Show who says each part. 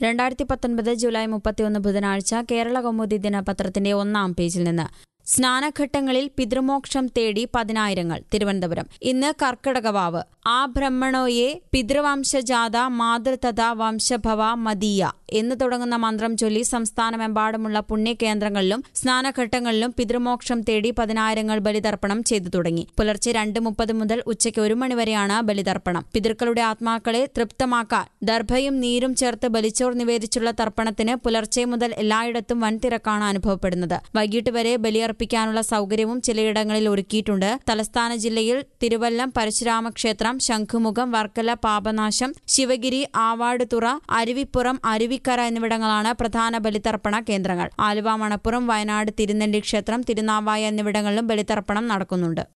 Speaker 1: രണ്ടായിരത്തി പത്തൊൻപത് ജൂലൈ മുപ്പത്തിയൊന്ന് ബുധനാഴ്ച കേരള കൗമുദി ദിനപത്രത്തിന്റെ ഒന്നാം പേജിൽ നിന്ന് സ്നാനഘട്ടങ്ങളിൽ പിതൃമോക്ഷം തേടി പതിനായിരങ്ങൾ തിരുവനന്തപുരം ഇന്ന് കർക്കിടകവാവ് ആ ബ്രഹ്മണോയെ പിതൃവംശജാത മാതൃതഥ വംശഭവ മദീയ എന്ന് തുടങ്ങുന്ന മന്ത്രം ചൊല്ലി സംസ്ഥാനമെമ്പാടുമുള്ള പുണ്യകേന്ദ്രങ്ങളിലും സ്നാനഘട്ടങ്ങളിലും പിതൃമോക്ഷം തേടി പതിനായിരങ്ങൾ ബലിതർപ്പണം ചെയ്തു തുടങ്ങി പുലർച്ചെ രണ്ട് മുപ്പത് മുതൽ ഉച്ചയ്ക്ക് ഒരു മണിവരെയാണ് ബലിതർപ്പണം പിതൃക്കളുടെ ആത്മാക്കളെ തൃപ്തമാക്കാൻ ദർഭയും നീരും ചേർത്ത് ബലിച്ചോർ നിവേദിച്ചുള്ള തർപ്പണത്തിന് പുലർച്ചെ മുതൽ എല്ലായിടത്തും വൻ തിരക്കാണ് അനുഭവപ്പെടുന്നത് വൈകിട്ട് വരെ ബലിയർപ്പിക്കാനുള്ള സൗകര്യവും ചിലയിടങ്ങളിൽ ഒരുക്കിയിട്ടുണ്ട് തലസ്ഥാന ജില്ലയിൽ തിരുവല്ലം പരശുരാമ ക്ഷേത്രം ശംഖുമുഖം വർക്കല പാപനാശം ശിവഗിരി ആവാടുതുറ അരുവിപ്പുറം അരുവിക്കര എന്നിവിടങ്ങളാണ് പ്രധാന ബലിതർപ്പണ കേന്ദ്രങ്ങൾ ആലുവ മണപ്പുറം വയനാട് തിരുനെല്ലി ക്ഷേത്രം തിരുനാവായ എന്നിവിടങ്ങളിലും ബലിതർപ്പണം നടക്കുന്നുണ്ട്